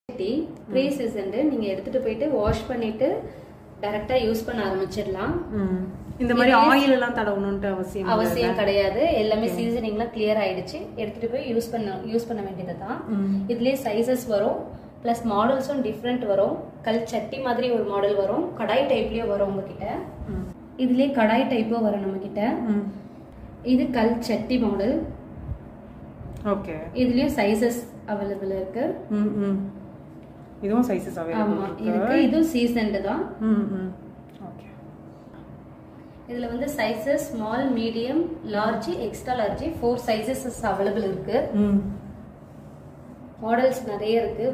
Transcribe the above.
Tea pre seasoned நீங்க எடுத்துட்டு போயிட்டு வாஷ் பண்ணிட்டு டைரக்டா யூஸ் பண்ண ஆரம்பிச்சிடலாம் ம். இந்த மாதிரி ஆயில் எல்லாம் தடவணும்ட்டு அவசியம் இல்ல. அவசியம் கிடையாது எல்லாமே சீசனிங்லாம் கிளியர் ஆயிடுச்சு எடுத்துட்டு போய் யூஸ் பண்ண யூஸ் பண்ண வேண்டியது தான் ம். இதுலயே சைசஸ் வரும் ப்ளஸ் மாடல்ஸும் டிஃப்ரெண்ட் வரும் கல் சட்டி மாதிரி ஒரு மாடல் வரும் கடாய் டைப்லயும் வரும் உங்ககிட்ட ம். இதுலயே கடாய் டைப்பும் வரும் நம்ம கிட்ட ம். இது கல் சட்டி மாடல் ஓகே இதுலயும் சைசஸ் அவைலபிள் இருக்கு ம் ம் இதுவும் சைஸஸ் ஆமா அவைலபிள் இருக்கு இருக்கு இதுவும் சீசன்டு தான் ம் ம் ஓகே இதுல வந்து sizes small medium large extra large four sizes available இருக்கு ம் மாடல்ஸ் நிறைய இருக்கு